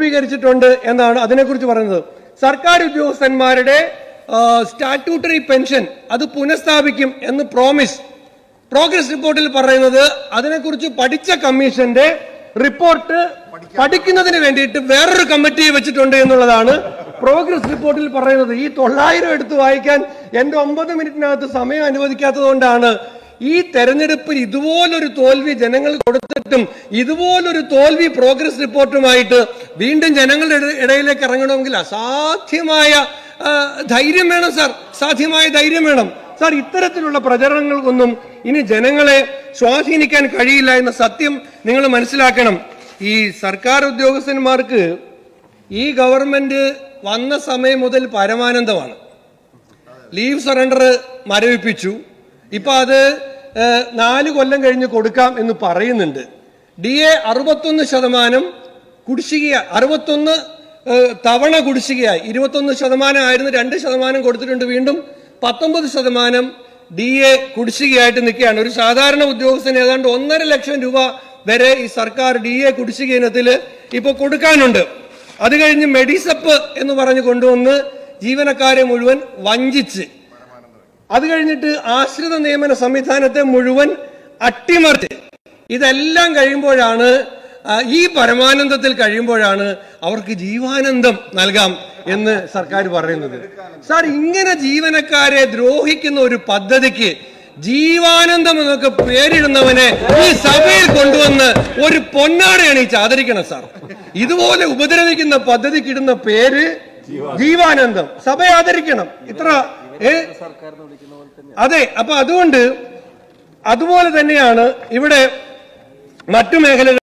രൂപീകരിച്ചിട്ടുണ്ട് എന്നാണ് അതിനെക്കുറിച്ച് പറയുന്നത് സർക്കാർ ഉദ്യോഗസ്ഥന്മാരുടെ സ്റ്റാറ്റ്യൂട്ടറി പെൻഷൻ അത് പുനഃസ്ഥാപിക്കും എന്ന് പ്രോമിസ് പ്രോഗ്രസ് റിപ്പോർട്ടിൽ പറയുന്നത് അതിനെക്കുറിച്ച് പഠിച്ച കമ്മീഷന്റെ റിപ്പോർട്ട് പഠിക്കുന്നതിന് വേണ്ടിയിട്ട് വേറൊരു കമ്മിറ്റിയെ വെച്ചിട്ടുണ്ട് എന്നുള്ളതാണ് പ്രോഗ്രസ് റിപ്പോർട്ടിൽ പറയുന്നത് ഈ തൊള്ളായിരം എടുത്ത് വായിക്കാൻ എന്റെ ഒമ്പത് മിനിറ്റിനകത്ത് സമയം അനുവദിക്കാത്തതുകൊണ്ടാണ് ഈ തെരഞ്ഞെടുപ്പിൽ ഇതുപോലൊരു തോൽവി ജനങ്ങൾ കൊടുത്തിട്ടും ഇതുപോലൊരു തോൽവി പ്രോഗ്രസ് റിപ്പോർട്ടുമായിട്ട് വീണ്ടും ജനങ്ങളുടെ ഇട- ഇടയിലേക്ക് ഇറങ്ങണമെങ്കിൽ അസാധ്യമായ ആ, ധൈര്യം വേണം സാർ സാധ്യമായ ധൈര്യം വേണം സാർ ഇത്തരത്തിലുള്ള പ്രചരണങ്ങൾക്കൊന്നും ഇനി ജനങ്ങളെ സ്വാധീനിക്കാൻ കഴിയില്ല എന്ന സത്യം നിങ്ങൾ മനസ്സിലാക്കണം ഈ സർക്കാർ ഉദ്യോഗസ്ഥന്മാർക്ക് ഈ ഗവൺമെന്റ് വന്ന സമയം മുതൽ പരമാനന്ദമാണ് ലീവ് സറണ്ടർ മരവിപ്പിച്ചു ഇപ്പൊ അത് ഏഹ്, നാല് കൊല്ലം കഴിഞ്ഞ് കൊടുക്കാം എന്ന് പറയുന്നുണ്ട് ഡി എ അറുപത്തൊന്ന് ശതമാനം കുടിശ്ശിക അറുപത്തൊന്ന് ഏഹ്, തവണ കുടിശ്ശികയായി ഇരുപത്തൊന്ന് ശതമാനം ആയിരുന്നു രണ്ട് ശതമാനം കൊടുത്തിട്ടുണ്ട് വീണ്ടും പത്തൊമ്പത് ശതമാനം ഡി എ കുടിശ്ശികയായിട്ട് നിൽക്കുകയാണ് ഒരു സാധാരണ ഉദ്യോഗസ്ഥന് ഏതാണ്ട് ഒന്നര ലക്ഷം രൂപ വരെ ഈ സർക്കാർ ഡി എ കുടിശ്ശിക ഇനത്തിൽ ഇപ്പൊ കൊടുക്കാനുണ്ട് അത് കഴിഞ്ഞ് മെഡിസപ്പ് എന്ന് പറഞ്ഞ് കൊണ്ടുവന്ന് ജീവനക്കാരെ മുഴുവൻ വഞ്ചിച്ച് അത് കഴിഞ്ഞിട്ട് ആശ്രിത നിയമന സംവിധാനത്തെ മുഴുവൻ അട്ടിമറിച്ച് ഇതെല്ലാം കഴിയുമ്പോഴാണ് ആ, ഈ പരമാനന്ദത്തിൽ കഴിയുമ്പോഴാണ് അവർക്ക് ജീവാനന്ദം നൽകാം എന്ന് സർക്കാർ പറയുന്നത് സാർ ഇങ്ങനെ ജീവനക്കാരെ ദ്രോഹിക്കുന്ന ഒരു പദ്ധതിക്ക് ജീവാനന്ദം എന്നൊക്കെ പേരിടുന്നവനെ ഈ സഭയിൽ കൊണ്ടുവന്ന് ഒരു പൊന്നാട അണിയിച്ച് ആദരിക്കണം സാർ ഇതുപോലെ ഉപദ്രവിക്കുന്ന പദ്ധതിക്ക് ഇടുന്ന പേര് ജീവാനന്ദം സഭ ആദരിക്കണം ഇത്ര ഏ അതെ അപ്പൊ അതുകൊണ്ട് അതുപോലെ തന്നെയാണ് ഇവിടെ മറ്റു മേഖലകൾ